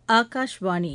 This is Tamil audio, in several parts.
ஆகாஷ்வாணி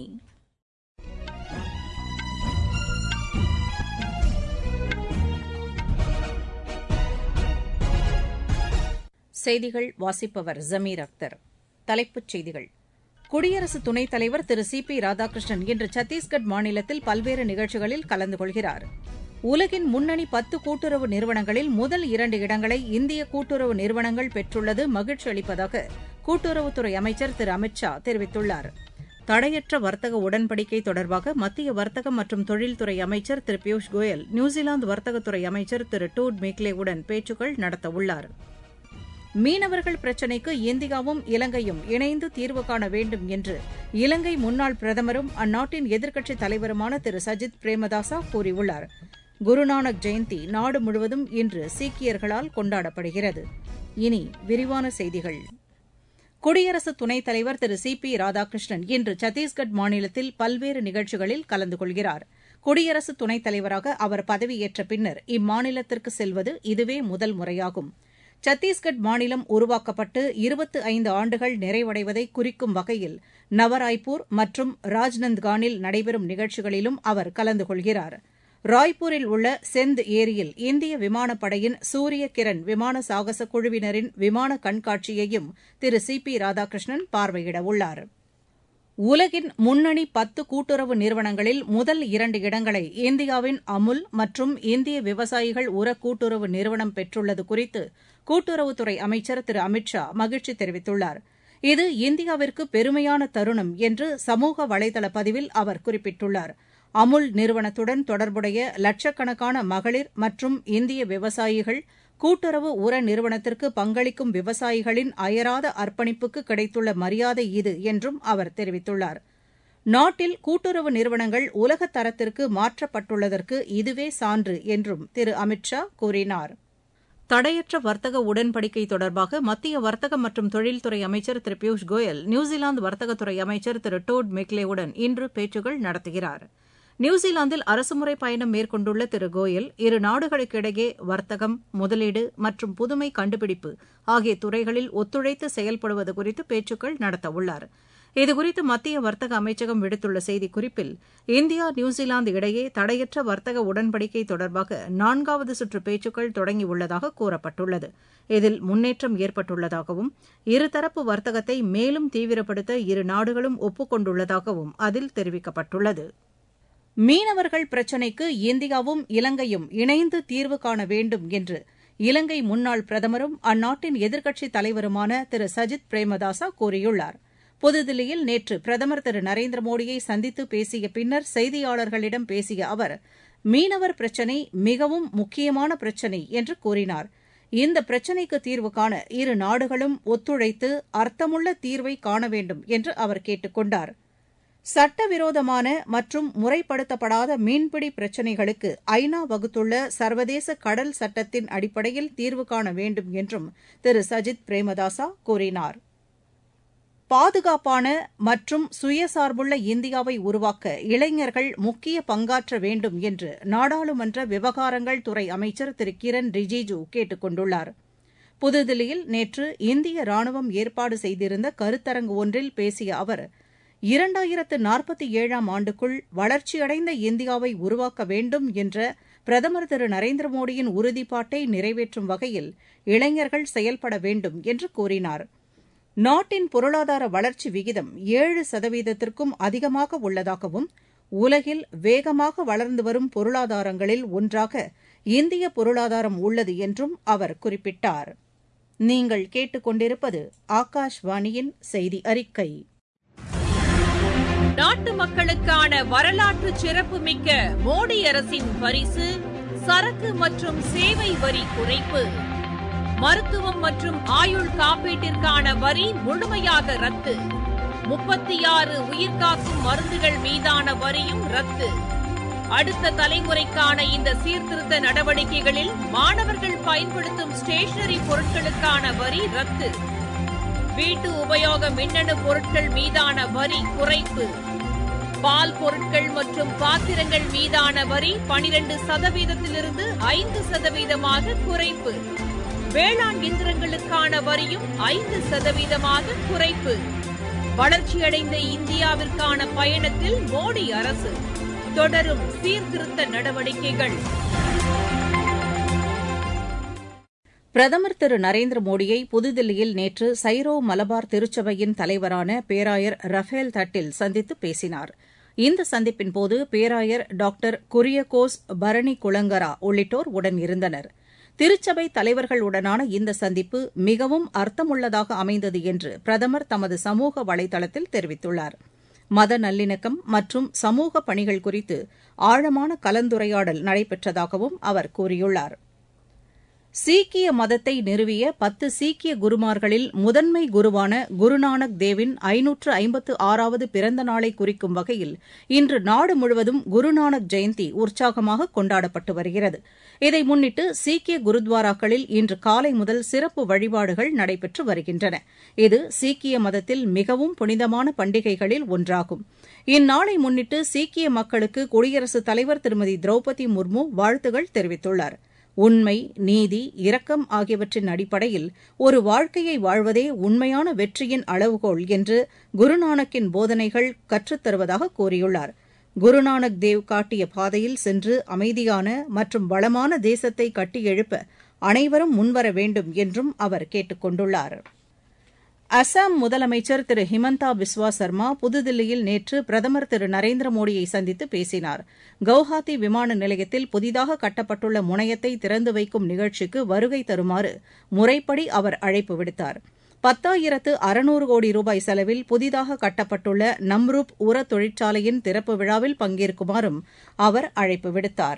செய்திகள் வாசிப்பவர் ஜமீர் அக்தர் தலைப்புச் செய்திகள் குடியரசு துணைத் தலைவர் திரு சி பி ராதாகிருஷ்ணன் இன்று சத்தீஸ்கட் மாநிலத்தில் பல்வேறு நிகழ்ச்சிகளில் கலந்து கொள்கிறார் உலகின் முன்னணி பத்து கூட்டுறவு நிறுவனங்களில் முதல் இரண்டு இடங்களை இந்திய கூட்டுறவு நிறுவனங்கள் பெற்றுள்ளது மகிழ்ச்சி அளிப்பதாக கூட்டுறவுத்துறை அமைச்சர் திரு அமித் ஷா தெரிவித்துள்ளார் தடையற்ற வர்த்தக உடன்படிக்கை தொடர்பாக மத்திய வர்த்தகம் மற்றும் தொழில்துறை அமைச்சர் திரு பியூஷ் கோயல் நியூசிலாந்து வர்த்தகத்துறை அமைச்சர் திரு டூட் மேக்லேவுடன் பேச்சுக்கள் நடத்தவுள்ளார் மீனவர்கள் பிரச்சினைக்கு இந்தியாவும் இலங்கையும் இணைந்து தீர்வு காண வேண்டும் என்று இலங்கை முன்னாள் பிரதமரும் அந்நாட்டின் எதிர்க்கட்சித் தலைவருமான திரு சஜித் பிரேமதாசா கூறியுள்ளார் குருநானக் ஜெயந்தி நாடு முழுவதும் இன்று சீக்கியர்களால் கொண்டாடப்படுகிறது இனி விரிவான செய்திகள் குடியரசு துணைத் தலைவர் திரு சி பி ராதாகிருஷ்ணன் இன்று சத்தீஸ்கட் மாநிலத்தில் பல்வேறு நிகழ்ச்சிகளில் கலந்து கொள்கிறார் குடியரசு துணைத் தலைவராக அவர் பதவியேற்ற பின்னர் இம்மாநிலத்திற்கு செல்வது இதுவே முதல் முறையாகும் சத்தீஸ்கட் மாநிலம் உருவாக்கப்பட்டு இருபத்து ஐந்து ஆண்டுகள் நிறைவடைவதை குறிக்கும் வகையில் நவராய்ப்பூர் மற்றும் ராஜ்நந்த்கானில் நடைபெறும் நிகழ்ச்சிகளிலும் அவர் கலந்து கொள்கிறார் ராய்ப்பூரில் உள்ள செந்த் ஏரியில் இந்திய விமானப்படையின் சூரிய கிரண் விமான சாகச குழுவினரின் விமான கண்காட்சியையும் திரு சி பி ராதாகிருஷ்ணன் பார்வையிடவுள்ளார் உலகின் முன்னணி பத்து கூட்டுறவு நிறுவனங்களில் முதல் இரண்டு இடங்களை இந்தியாவின் அமுல் மற்றும் இந்திய விவசாயிகள் உர கூட்டுறவு நிறுவனம் பெற்றுள்ளது குறித்து கூட்டுறவுத்துறை அமைச்சர் திரு அமித் ஷா மகிழ்ச்சி தெரிவித்துள்ளார் இது இந்தியாவிற்கு பெருமையான தருணம் என்று சமூக வலைதள பதிவில் அவர் குறிப்பிட்டுள்ளார் அமுல் நிறுவனத்துடன் தொடர்புடைய லட்சக்கணக்கான மகளிர் மற்றும் இந்திய விவசாயிகள் கூட்டுறவு உர நிறுவனத்திற்கு பங்களிக்கும் விவசாயிகளின் அயராத அர்ப்பணிப்புக்கு கிடைத்துள்ள மரியாதை இது என்றும் அவர் தெரிவித்துள்ளார் நாட்டில் கூட்டுறவு நிறுவனங்கள் உலக தரத்திற்கு மாற்றப்பட்டுள்ளதற்கு இதுவே சான்று என்றும் திரு அமித் ஷா கூறினார் தடையற்ற வர்த்தக உடன்படிக்கை தொடர்பாக மத்திய வர்த்தகம் மற்றும் தொழில்துறை அமைச்சர் திரு பியூஷ் கோயல் நியூசிலாந்து வர்த்தகத்துறை அமைச்சர் திரு டோட் மெக்லேவுடன் இன்று பேச்சுக்கள் நடத்துகிறார் நியூசிலாந்தில் அரசுமுறை பயணம் மேற்கொண்டுள்ள திரு கோயல் இரு நாடுகளுக்கிடையே வர்த்தகம் முதலீடு மற்றும் புதுமை கண்டுபிடிப்பு ஆகிய துறைகளில் ஒத்துழைத்து செயல்படுவது குறித்து பேச்சுக்கள் நடத்தவுள்ளார் இதுகுறித்து மத்திய வர்த்தக அமைச்சகம் விடுத்துள்ள செய்திக்குறிப்பில் இந்தியா நியூசிலாந்து இடையே தடையற்ற வர்த்தக உடன்படிக்கை தொடர்பாக நான்காவது சுற்று பேச்சுக்கள் தொடங்கியுள்ளதாக கூறப்பட்டுள்ளது இதில் முன்னேற்றம் ஏற்பட்டுள்ளதாகவும் இருதரப்பு வர்த்தகத்தை மேலும் தீவிரப்படுத்த இரு நாடுகளும் ஒப்புக் கொண்டுள்ளதாகவும் அதில் தெரிவிக்கப்பட்டுள்ளது மீனவர்கள் பிரச்சினைக்கு இந்தியாவும் இலங்கையும் இணைந்து தீர்வு காண வேண்டும் என்று இலங்கை முன்னாள் பிரதமரும் அந்நாட்டின் எதிர்க்கட்சித் தலைவருமான திரு சஜித் பிரேமதாசா கூறியுள்ளார் புதுதில்லியில் நேற்று பிரதமர் திரு நரேந்திர மோடியை சந்தித்து பேசிய பின்னர் செய்தியாளர்களிடம் பேசிய அவர் மீனவர் பிரச்சினை மிகவும் முக்கியமான பிரச்சினை என்று கூறினார் இந்த பிரச்சினைக்கு தீர்வு காண இரு நாடுகளும் ஒத்துழைத்து அர்த்தமுள்ள தீர்வை காண வேண்டும் என்று அவர் கேட்டுக் கொண்டார் சட்டவிரோதமான மற்றும் முறைப்படுத்தப்படாத மீன்பிடி பிரச்சினைகளுக்கு ஐநா வகுத்துள்ள சர்வதேச கடல் சட்டத்தின் அடிப்படையில் தீர்வு காண வேண்டும் என்றும் திரு சஜித் பிரேமதாசா கூறினார் பாதுகாப்பான மற்றும் சுயசார்புள்ள இந்தியாவை உருவாக்க இளைஞர்கள் முக்கிய பங்காற்ற வேண்டும் என்று நாடாளுமன்ற விவகாரங்கள் துறை அமைச்சர் திரு கிரண் ரிஜிஜு கேட்டுக் கொண்டுள்ளார் புதுதில்லியில் நேற்று இந்திய ராணுவம் ஏற்பாடு செய்திருந்த கருத்தரங்கு ஒன்றில் பேசிய அவர் இரண்டாயிரத்து நாற்பத்தி ஏழாம் ஆண்டுக்குள் வளர்ச்சியடைந்த இந்தியாவை உருவாக்க வேண்டும் என்ற பிரதமர் திரு நரேந்திர மோடியின் உறுதிப்பாட்டை நிறைவேற்றும் வகையில் இளைஞர்கள் செயல்பட வேண்டும் என்று கூறினார் நாட்டின் பொருளாதார வளர்ச்சி விகிதம் ஏழு சதவீதத்திற்கும் அதிகமாக உள்ளதாகவும் உலகில் வேகமாக வளர்ந்து வரும் பொருளாதாரங்களில் ஒன்றாக இந்திய பொருளாதாரம் உள்ளது என்றும் அவர் குறிப்பிட்டார் நீங்கள் கேட்டுக்கொண்டிருப்பது ஆகாஷ்வாணியின் செய்தி அறிக்கை நாட்டு மக்களுக்கான வரலாற்று சிறப்புமிக்க மோடி அரசின் பரிசு சரக்கு மற்றும் சேவை வரி குறைப்பு மருத்துவம் மற்றும் ஆயுள் காப்பீட்டிற்கான வரி முழுமையாக ரத்து முப்பத்தி ஆறு உயிர்காக்கும் மருந்துகள் மீதான வரியும் ரத்து அடுத்த தலைமுறைக்கான இந்த சீர்திருத்த நடவடிக்கைகளில் மாணவர்கள் பயன்படுத்தும் ஸ்டேஷனரி பொருட்களுக்கான வரி ரத்து வீட்டு உபயோக மின்னணு பொருட்கள் மீதான வரி குறைப்பு பால் பொருட்கள் மற்றும் பாத்திரங்கள் மீதான வரி பனிரெண்டு சதவீதத்திலிருந்து ஐந்து சதவீதமாக குறைப்பு வேளாண் இயந்திரங்களுக்கான வரியும் ஐந்து சதவீதமாக குறைப்பு வளர்ச்சியடைந்த இந்தியாவிற்கான பயணத்தில் மோடி அரசு தொடரும் சீர்திருத்த நடவடிக்கைகள் பிரதமர் திரு நரேந்திர மோடியை புதுதில்லியில் நேற்று சைரோ மலபார் திருச்சபையின் தலைவரான பேராயர் ரஃபேல் தட்டில் சந்தித்து பேசினார் இந்த சந்திப்பின்போது பேராயர் டாக்டர் குரியகோஸ் பரணி குளங்கரா உள்ளிட்டோர் உடன் இருந்தனர் திருச்சபை தலைவர்களுடனான இந்த சந்திப்பு மிகவும் அர்த்தமுள்ளதாக அமைந்தது என்று பிரதமர் தமது சமூக வலைதளத்தில் தெரிவித்துள்ளார் மத நல்லிணக்கம் மற்றும் சமூக பணிகள் குறித்து ஆழமான கலந்துரையாடல் நடைபெற்றதாகவும் அவர் கூறியுள்ளார் சீக்கிய மதத்தை நிறுவிய பத்து சீக்கிய குருமார்களில் முதன்மை குருவான குருநானக் தேவின் ஐநூற்று ஐம்பத்து ஆறாவது பிறந்த நாளை குறிக்கும் வகையில் இன்று நாடு முழுவதும் குருநானக் ஜெயந்தி உற்சாகமாக கொண்டாடப்பட்டு வருகிறது இதை முன்னிட்டு சீக்கிய குருத்வாராக்களில் இன்று காலை முதல் சிறப்பு வழிபாடுகள் நடைபெற்று வருகின்றன இது சீக்கிய மதத்தில் மிகவும் புனிதமான பண்டிகைகளில் ஒன்றாகும் இந்நாளை முன்னிட்டு சீக்கிய மக்களுக்கு குடியரசுத் தலைவர் திருமதி திரௌபதி முர்மு வாழ்த்துகள் தெரிவித்துள்ளாா் உண்மை நீதி இரக்கம் ஆகியவற்றின் அடிப்படையில் ஒரு வாழ்க்கையை வாழ்வதே உண்மையான வெற்றியின் அளவுகோல் என்று குருநானக்கின் போதனைகள் கற்றுத்தருவதாக கூறியுள்ளார் குருநானக் தேவ் காட்டிய பாதையில் சென்று அமைதியான மற்றும் வளமான தேசத்தை கட்டியெழுப்ப அனைவரும் முன்வர வேண்டும் என்றும் அவர் கேட்டுக் கொண்டுள்ளார் அசாம் முதலமைச்சர் திரு ஹிமந்தா பிஸ்வா சர்மா புதுதில்லியில் நேற்று பிரதமர் திரு நரேந்திர மோடியை சந்தித்து பேசினார் கவுஹாத்தி விமான நிலையத்தில் புதிதாக கட்டப்பட்டுள்ள முனையத்தை திறந்து வைக்கும் நிகழ்ச்சிக்கு வருகை தருமாறு முறைப்படி அவர் அழைப்பு விடுத்தார் பத்தாயிரத்து அறுநூறு கோடி ரூபாய் செலவில் புதிதாக கட்டப்பட்டுள்ள நம்ரூப் உர தொழிற்சாலையின் திறப்பு விழாவில் பங்கேற்குமாறும் அவர் அழைப்பு விடுத்தாா்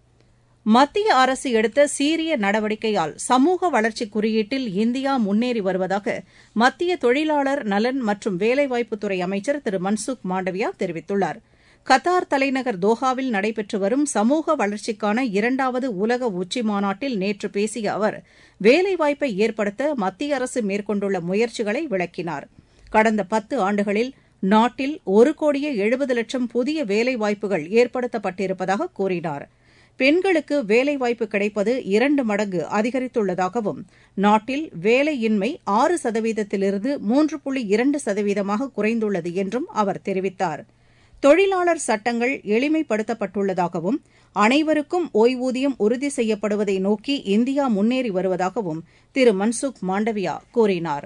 மத்திய அரசு எடுத்த சீரிய நடவடிக்கையால் சமூக வளர்ச்சி குறியீட்டில் இந்தியா முன்னேறி வருவதாக மத்திய தொழிலாளர் நலன் மற்றும் வேலைவாய்ப்புத்துறை அமைச்சர் திரு மன்சுக் மாண்டவியா தெரிவித்துள்ளார் கத்தார் தலைநகர் தோஹாவில் நடைபெற்று வரும் சமூக வளர்ச்சிக்கான இரண்டாவது உலக உச்சி மாநாட்டில் நேற்று பேசிய அவர் வேலைவாய்ப்பை ஏற்படுத்த மத்திய அரசு மேற்கொண்டுள்ள முயற்சிகளை விளக்கினார் கடந்த பத்து ஆண்டுகளில் நாட்டில் ஒரு கோடியே எழுபது லட்சம் புதிய வேலைவாய்ப்புகள் ஏற்படுத்தப்பட்டிருப்பதாக கூறினாா் பெண்களுக்கு வேலைவாய்ப்பு கிடைப்பது இரண்டு மடங்கு அதிகரித்துள்ளதாகவும் நாட்டில் வேலையின்மை ஆறு சதவீதத்திலிருந்து மூன்று புள்ளி இரண்டு சதவீதமாக குறைந்துள்ளது என்றும் அவர் தெரிவித்தார் தொழிலாளர் சட்டங்கள் எளிமைப்படுத்தப்பட்டுள்ளதாகவும் அனைவருக்கும் ஓய்வூதியம் உறுதி செய்யப்படுவதை நோக்கி இந்தியா முன்னேறி வருவதாகவும் திரு மன்சுக் மாண்டவியா கூறினார்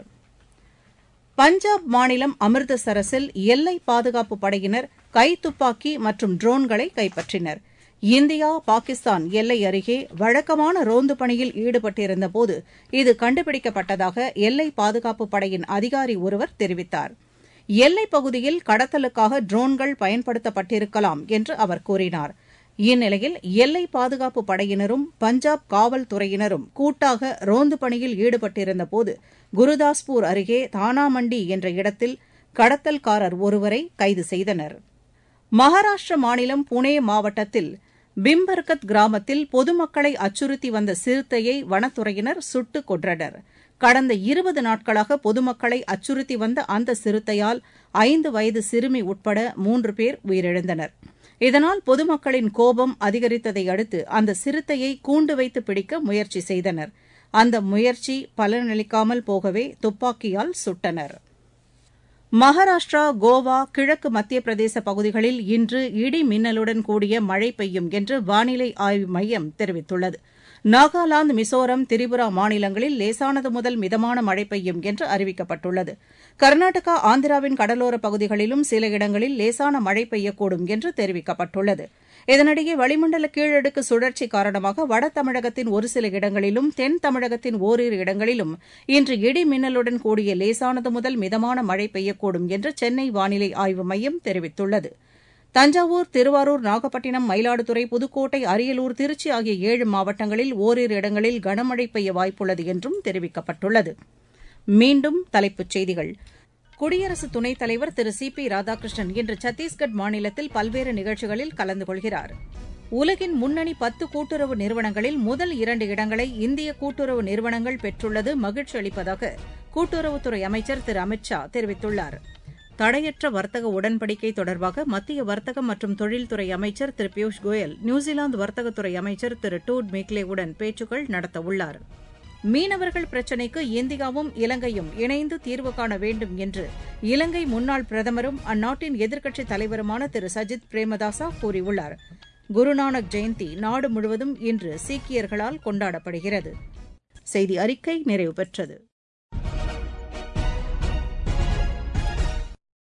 பஞ்சாப் மாநிலம் அமிர்தசரஸில் எல்லை பாதுகாப்பு படையினர் கைத்துப்பாக்கி மற்றும் ட்ரோன்களை கைப்பற்றினா் இந்தியா பாகிஸ்தான் எல்லை அருகே வழக்கமான ரோந்து பணியில் ஈடுபட்டிருந்தபோது இது கண்டுபிடிக்கப்பட்டதாக எல்லை பாதுகாப்பு படையின் அதிகாரி ஒருவர் தெரிவித்தார் எல்லைப் பகுதியில் கடத்தலுக்காக ட்ரோன்கள் பயன்படுத்தப்பட்டிருக்கலாம் என்று அவர் கூறினார் இந்நிலையில் எல்லை பாதுகாப்பு படையினரும் பஞ்சாப் காவல்துறையினரும் கூட்டாக ரோந்து பணியில் ஈடுபட்டிருந்தபோது குருதாஸ்பூர் அருகே தானாமண்டி என்ற இடத்தில் கடத்தல்காரர் ஒருவரை கைது செய்தனர் மகாராஷ்டிர மாநிலம் புனே மாவட்டத்தில் பிம்பர்கத் கிராமத்தில் பொதுமக்களை அச்சுறுத்தி வந்த சிறுத்தையை வனத்துறையினர் சுட்டுக் கொன்றனர் கடந்த இருபது நாட்களாக பொதுமக்களை அச்சுறுத்தி வந்த அந்த சிறுத்தையால் ஐந்து வயது சிறுமி உட்பட மூன்று பேர் உயிரிழந்தனர் இதனால் பொதுமக்களின் கோபம் அதிகரித்ததை அடுத்து அந்த சிறுத்தையை கூண்டு வைத்து பிடிக்க முயற்சி செய்தனர் அந்த முயற்சி பலனளிக்காமல் போகவே துப்பாக்கியால் சுட்டனர் மகாராஷ்டிரா கோவா கிழக்கு மத்திய பிரதேச பகுதிகளில் இன்று இடி மின்னலுடன் கூடிய மழை பெய்யும் என்று வானிலை ஆய்வு மையம் தெரிவித்துள்ளது நாகாலாந்து மிசோரம் திரிபுரா மாநிலங்களில் லேசானது முதல் மிதமான மழை பெய்யும் என்று அறிவிக்கப்பட்டுள்ளது கர்நாடகா ஆந்திராவின் கடலோரப் பகுதிகளிலும் சில இடங்களில் லேசான மழை பெய்யக்கூடும் என்று தெரிவிக்கப்பட்டுள்ளது இதனிடையே வளிமண்டல கீழடுக்கு சுழற்சி காரணமாக வட தமிழகத்தின் ஒரு சில இடங்களிலும் தென் தமிழகத்தின் ஓரிரு இடங்களிலும் இன்று இடி மின்னலுடன் கூடிய லேசானது முதல் மிதமான மழை பெய்யக்கூடும் என்று சென்னை வானிலை ஆய்வு மையம் தெரிவித்துள்ளது தஞ்சாவூர் திருவாரூர் நாகப்பட்டினம் மயிலாடுதுறை புதுக்கோட்டை அரியலூர் திருச்சி ஆகிய ஏழு மாவட்டங்களில் ஓரிரு இடங்களில் கனமழை பெய்ய வாய்ப்புள்ளது என்றும் தெரிவிக்கப்பட்டுள்ளது மீண்டும் தலைப்புச் செய்திகள் குடியரசு துணைத் தலைவர் திரு சி பி ராதாகிருஷ்ணன் இன்று சத்தீஸ்கட் மாநிலத்தில் பல்வேறு நிகழ்ச்சிகளில் கலந்து கொள்கிறார் உலகின் முன்னணி பத்து கூட்டுறவு நிறுவனங்களில் முதல் இரண்டு இடங்களை இந்திய கூட்டுறவு நிறுவனங்கள் பெற்றுள்ளது மகிழ்ச்சி அளிப்பதாக கூட்டுறவுத்துறை அமைச்சர் திரு அமித் ஷா தெரிவித்துள்ளார் தடையற்ற வர்த்தக உடன்படிக்கை தொடர்பாக மத்திய வர்த்தகம் மற்றும் தொழில்துறை அமைச்சர் திரு பியூஷ் கோயல் நியூசிலாந்து வர்த்தகத்துறை அமைச்சர் திரு டூட் மேக்லேவுடன் பேச்சுக்கள் நடத்தவுள்ளார் மீனவர்கள் பிரச்சினைக்கு இந்தியாவும் இலங்கையும் இணைந்து தீர்வு காண வேண்டும் என்று இலங்கை முன்னாள் பிரதமரும் அந்நாட்டின் எதிர்க்கட்சித் தலைவருமான திரு சஜித் பிரேமதாசா கூறியுள்ளார் குருநானக் ஜெயந்தி நாடு முழுவதும் இன்று சீக்கியர்களால் கொண்டாடப்படுகிறது செய்தி அறிக்கை நிறைவு பெற்றது